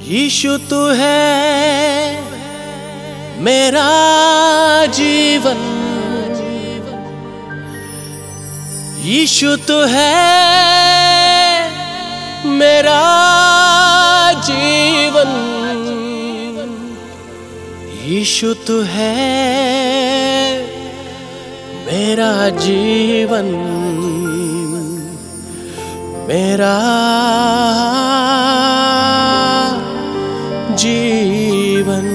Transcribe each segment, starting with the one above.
यीशु तू है मेरा जीवन यीशु तू है मेरा जीवन यीशु तू है मेरा जीवन मेरा जीवन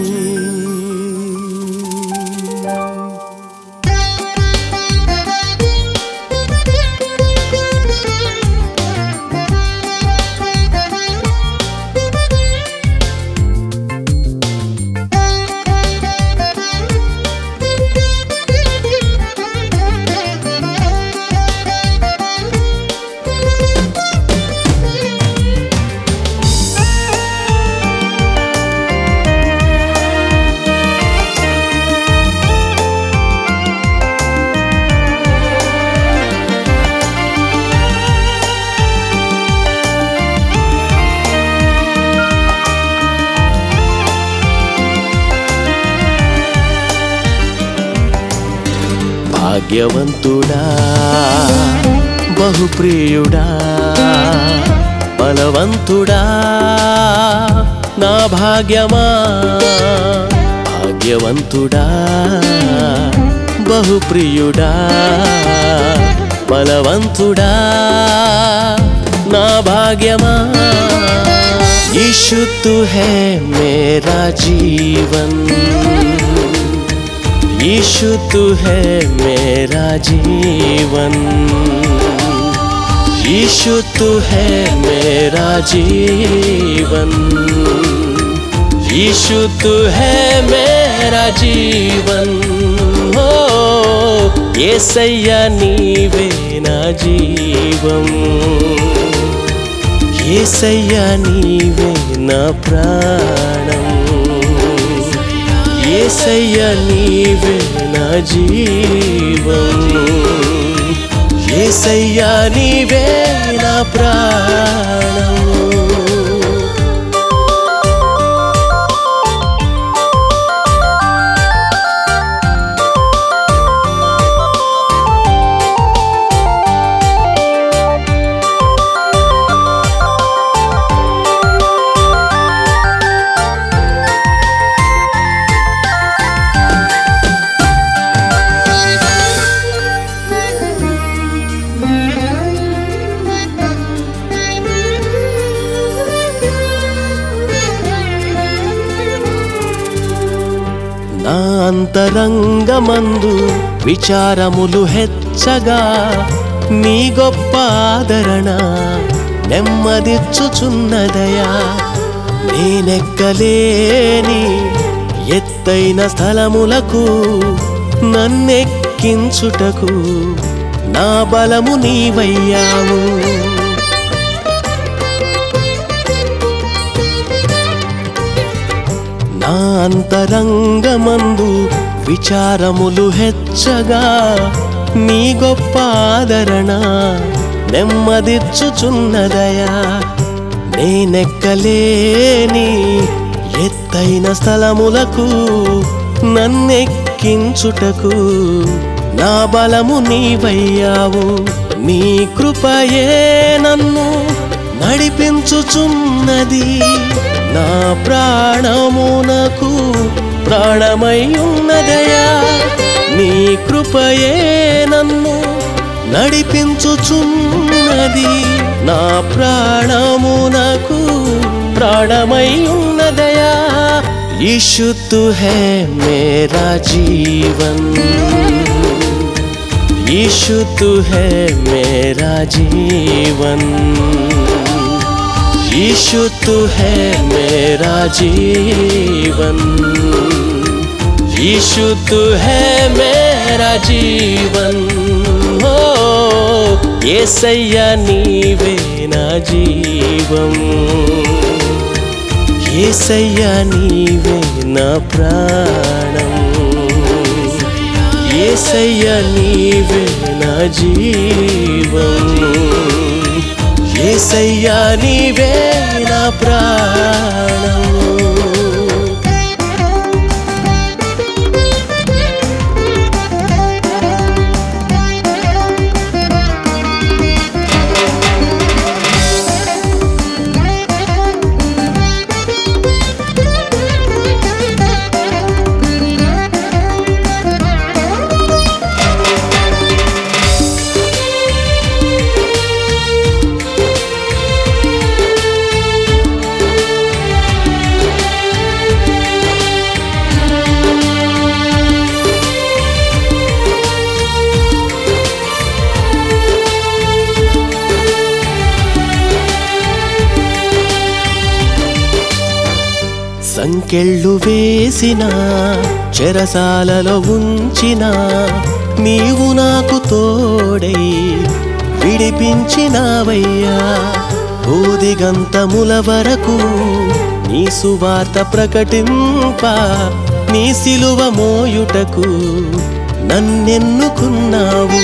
భాగ్యవంతుడా బహుప్రియుడా బలవంతుడా నా భాగ్యమా భాగ్యవంతుడా బహుప్రియుడా బలవంతుడా నా భాగ్యమా यीशु तू है मेरा जीवन यीशु तू है मेरा जीवन यीशु तू है मेरा जीवन यीशु तू है मेरा जीवन हो ये सैया नीवे ना जीవం ఏసయ్యా నీవే నా ప్రాణం ఏసయ్యా నీవే నా జీవం ఏసయ్యా నీవే నా ప్రాణం నా అంతరంగమందు విచారములు హెచ్చగా నీ గొప్ప ఆదరణ నెమ్మదిచ్చుచున్నదయా నేనెక్కలేని ఎత్తైన స్థలములకు నన్నెక్కించుటకు నా బలము నీవయ్యావు నా అంతరంగమందు విచారములు హెచ్చగా నీ గొప్ప ఆదరణ నెమ్మదిచ్చుచున్నదయా నేనెక్కలేని ఎత్తైన స్థలములకు నన్నెక్కించుటకు నా బలము నీవయ్యావు నీ కృపయే నన్ను నడిపించుచున్నది నా ప్రాణమునకు ప్రాణమై ఉన్నదయా నీ కృపయే నన్ను నడిపించుచున్నది నా ప్రాణమునకు ప్రాణమై ఉన్నదయా यीशु तू है मेरा जीवन यीशु तू है मेरा जीवन यीशु तू है मेरा जीवन यीशु तू है मेरा जीवन हो ये सैया नीवे ना जीవం ఏసయ్యా నీవే నా ప్రాణం ఏసయ్యా నీవే నా జీవం ఏసయ్యా నీవే నా ప్రాణం సంకెళ్ళు వేసిన చెరసాలలో ఉంచిన నీవు నాకు తోడై విడిపించినావయ్యా భూదిగంతముల వరకు నీ సువార్త ప్రకటింప నీ సిలువ మోయుటకు నన్నెన్నుకున్నావు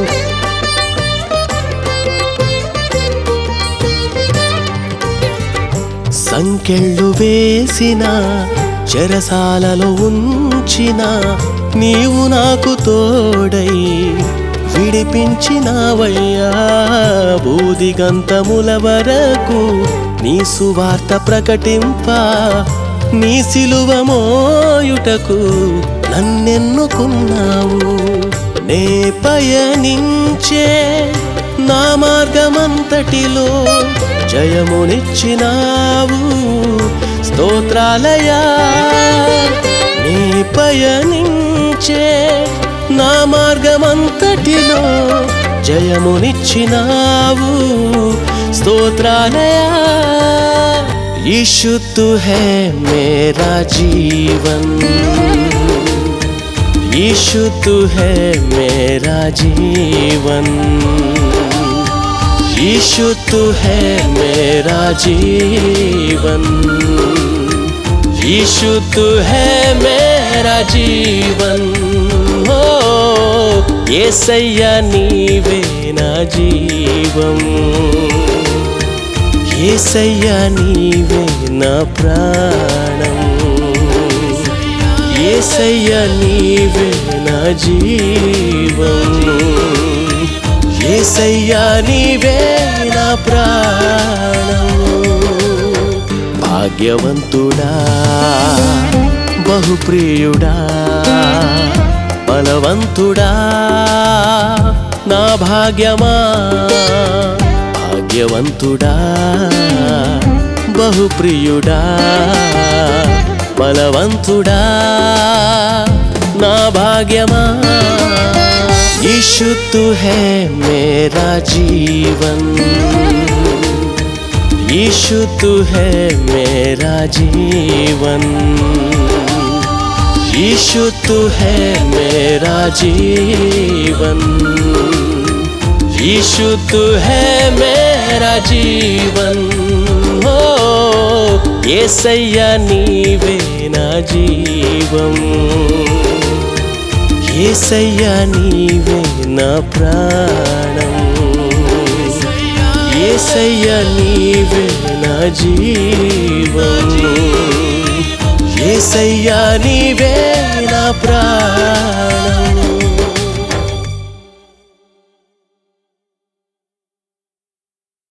సంకెళ్ళు వేసిన చెరసాలలో ఉంచిన నీవు నాకు తోడై విడిపించినావయ్యా బూదిగంతముల వరకు నీ సువార్త ప్రకటింప నీ సిలువ మోయుటకు నన్నెన్నుకున్నావు నే పయనించే నా మార్గమంతటిలో జయమునిచ్చినావు స్తోత్రాలయా నీ పయనించే నా మార్గమంతటిలో జయమునిచ్చినావు స్తోత్రాలయా यीशु तू है मेरा जीवन यीशु तू है मेरा जीवन यीशु तू है मेरा जीवन यीशु तू है मेरा जीवन हो ये सैया नीवे ना जीవం ఏసయ్యా నీవే నా ప్రాణం ఏసయ్యా నీవే నా జీవం ఏసయ్యా నీవే నా ప్రాణం భాగ్యవంతుడా బహుప్రియుడా బలవంతుడా నా భాగ్యమా భాగ్యవంతుడా బహుప్రియుడా బలవంతుడా నా భాగ్యమా यीशु तू है मेरा जीवन यीशु तू है मेरा जीवन यीशु तू है मेरा जीवन यीशु तू है मेरा जीवन हो ये सैया नीवे ना जीవం ఏసయ్యా నీవే నా ప్రాణం ఏసయ్యా నీవే నా జీవం ఏసయ్యా నీవే నా ప్రాణం